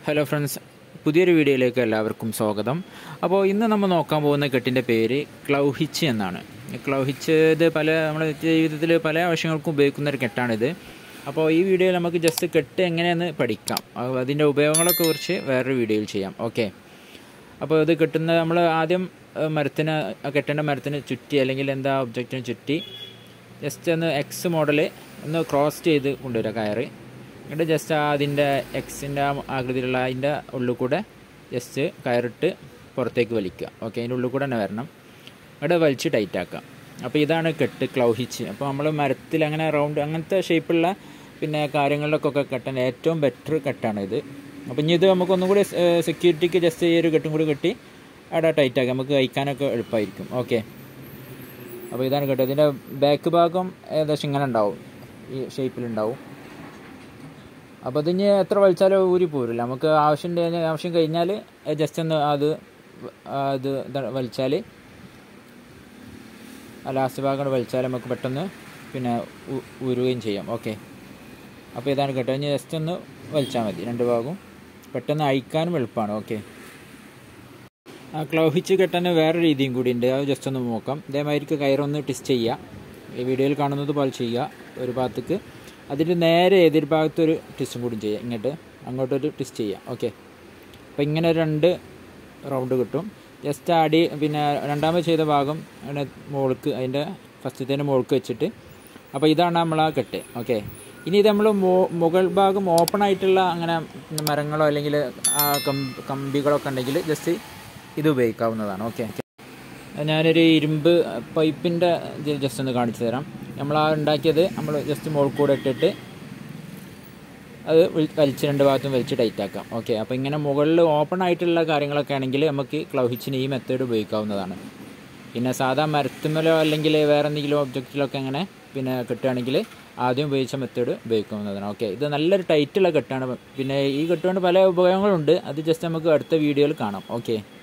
hello friends പുതിയൊരു വീഡിയോയിലേക്ക് എല്ലാവർക്കും സ്വാഗതം അപ്പോൾ ഇന്ന് നമ്മൾ നോക്കാൻ പോകുന്ന കെട്ടിൻ്റെ പേര് ക്ലൗഹിച്ച് എന്നാണ് ക്ലൗഹിച്ച് ഇത് പല നമ്മുടെ ജീവിതത്തിൽ പല ആവശ്യങ്ങൾക്കും ഉപയോഗിക്കുന്ന ഒരു കെട്ടാണിത് അപ്പോൾ ഈ വീഡിയോയിൽ നമുക്ക് ജസ്റ്റ് കെട്ട് എങ്ങനെയെന്ന് പഠിക്കാം അപ്പോൾ അതിൻ്റെ ഉപയോഗങ്ങളൊക്കെ കുറിച്ച് വേറൊരു വീഡിയോയിൽ ചെയ്യാം ഓക്കെ അപ്പോൾ ഇത് കെട്ടുന്ന നമ്മൾ ആദ്യം ഏഹ്, മരത്തിന് ആ കെട്ടേണ്ട മരത്തിന് ചുറ്റി അല്ലെങ്കിൽ എന്താ ഒബ്ജക്റ്റിന് ചുറ്റി ജസ്റ്റ് ഒന്ന് എക്സ് മോഡൽ ഒന്ന് ക്രോസ് ചെയ്ത് കൊണ്ടുവരിക കയറ് എന്നിട്ട് ജസ്റ്റ് അതിൻ്റെ എക്സിൻ്റെ ആകൃതിയിലുള്ള അതിൻ്റെ ഉള്ളിൽ കൂടെ ജസ്റ്റ് കയറിട്ട് പുറത്തേക്ക് വലിക്കുക ഓക്കെ അതിൻ്റെ ഉള്ളിൽ കൂടെ തന്നെ വരണം എന്നിട്ട് വലിച്ച് ടൈറ്റ് ആക്കുക അപ്പോൾ ഇതാണ് കെട്ട് ക്ലൗഹിച്ച് അപ്പോൾ നമ്മൾ മരത്തിൽ അങ്ങനെ റൗണ്ട് അങ്ങനത്തെ ഷേപ്പുള്ള പിന്നെ കാര്യങ്ങളിലൊക്കെ കെട്ടാൻ ഏറ്റവും ബെറ്റർ കെട്ടാണ് ഇത് അപ്പോൾ ഇനി ഇത് നമുക്കൊന്നും കൂടി സെക്യൂരിറ്റിക്ക് ജസ്റ്റ് ഈ ഒരു കെട്ടും കൂടി കെട്ടി അവിടെ ടൈറ്റ് ആക്കാം നമുക്ക് കഴിക്കാനൊക്കെ എളുപ്പമായിരിക്കും ഓക്കെ അപ്പോൾ ഇതാണ് കേട്ടോ ഇതിൻ്റെ ബാക്ക് ഭാഗം ഏകദേശം ഇങ്ങനെ ഉണ്ടാവും ഈ ഷേപ്പിലുണ്ടാവും അപ്പോൾ ഇതിന് എത്ര വലിച്ചാലും ഊരി പോരില്ല നമുക്ക് ആവശ്യം ഉണ്ടെങ്കിൽ ആവശ്യം കഴിഞ്ഞാൽ ജസ്റ്റ് ഒന്ന് അത് അത് വലിച്ചാൽ ആ ലാസ്റ്റ് ഭാഗം വലിച്ചാൽ നമുക്ക് പെട്ടെന്ന് പിന്നെ ഊ- ഊരുകയും ചെയ്യാം ഓക്കെ അപ്പോൾ ഇതാണ് കേട്ടോ ഇനി ജസ്റ്റ് ഒന്ന് വലിച്ചാൽ മതി രണ്ട് ഭാഗവും പെട്ടെന്ന് അഴിക്കാനും എളുപ്പമാണ് ഓക്കെ ആ ക്ലൗഹിച്ച് കെട്ടാൻ വേറെ രീതിയും കൂടി ഉണ്ട് അത് ജസ്റ്റ് ഒന്ന് നോക്കാം ഇതേമാതിരിക്ക് കയറൊന്ന് ട്വിസ്റ്റ് ചെയ്യുക ഈ വീഡിയോയിൽ കാണുന്നത് പോലെ ചെയ്യുക ഒരു ഭാഗത്തേക്ക് അതിൻ്റെ നേരെ എതിർ ഭാഗത്തൊരു ട്വിസ്റ്റും കൂടി ചെയ്യുക ഇങ്ങോട്ട് അങ്ങോട്ടൊരു ട്വിസ്റ്റ് ചെയ്യുക ഓക്കെ അപ്പോൾ ഇങ്ങനെ ഒരു രണ്ട് റൗണ്ട് കിട്ടും ജസ്റ്റ് അടി പിന്നെ രണ്ടാമത് ചെയ്ത ഭാഗം അങ്ങനെ മുകൾക്ക് അതിൻ്റെ ഫസ്റ്റത്തേൻ്റെ മുകൾക്ക് വെച്ചിട്ട് അപ്പോൾ ഇതാണ് നമ്മൾ ആ കെട്ട് ഓക്കെ ഇനി ഇത് നമ്മൾ മുകൾ ഭാഗം ഓപ്പൺ ആയിട്ടുള്ള അങ്ങനെ മരങ്ങളോ അല്ലെങ്കിൽ ആ കം- കമ്പികളൊക്കെ ഉണ്ടെങ്കിൽ ജസ്റ്റ് ഇത് ഉപയോഗിക്കാവുന്നതാണ് ഓക്കെ ഞാനൊരു ഇരുമ്പ് പൈപ്പിൻ്റെ ഇത് ജസ്റ്റ് ഒന്ന് കാണിച്ചു തരാം നമ്മൾ ആ ഉണ്ടാക്കിയത് നമ്മൾ ജസ്റ്റ് മുകൾ കൂടെ ഇട്ടിട്ട് അത് വിൾ- വലിച്ച് രണ്ട് ഭാഗത്തും വലിച്ച് ടൈറ്റ് ആക്കാം ഓക്കെ അപ്പോൾ ഇങ്ങനെ മുകളിൽ ഓപ്പൺ ആയിട്ടുള്ള കാര്യങ്ങളൊക്കെ ആണെങ്കിൽ നമുക്ക് ക്ലൗഹിച്ചിന് ഈ മെത്തേഡ് ഉപയോഗിക്കാവുന്നതാണ് പിന്നെ സാധാ മരത്തുമ്മലോ അല്ലെങ്കിൽ വേറെ എന്തെങ്കിലും ഒബ്ജക്റ്റിലൊക്കെ അങ്ങനെ പിന്നെ കെട്ടുകയാണെങ്കിൽ ആദ്യം ഉപയോഗിച്ച മെത്തേഡ് ഉപയോഗിക്കാവുന്നതാണ് ഓക്കെ ഇത് നല്ലൊരു ടൈറ്റുള്ള കെട്ടാണ് പിന്നെ ഈ കെട്ടുകൊണ്ട് പല ഉപയോഗങ്ങളുണ്ട് അത് ജസ്റ്റ് നമുക്ക് അടുത്ത വീഡിയോയിൽ കാണാം ഓക്കെ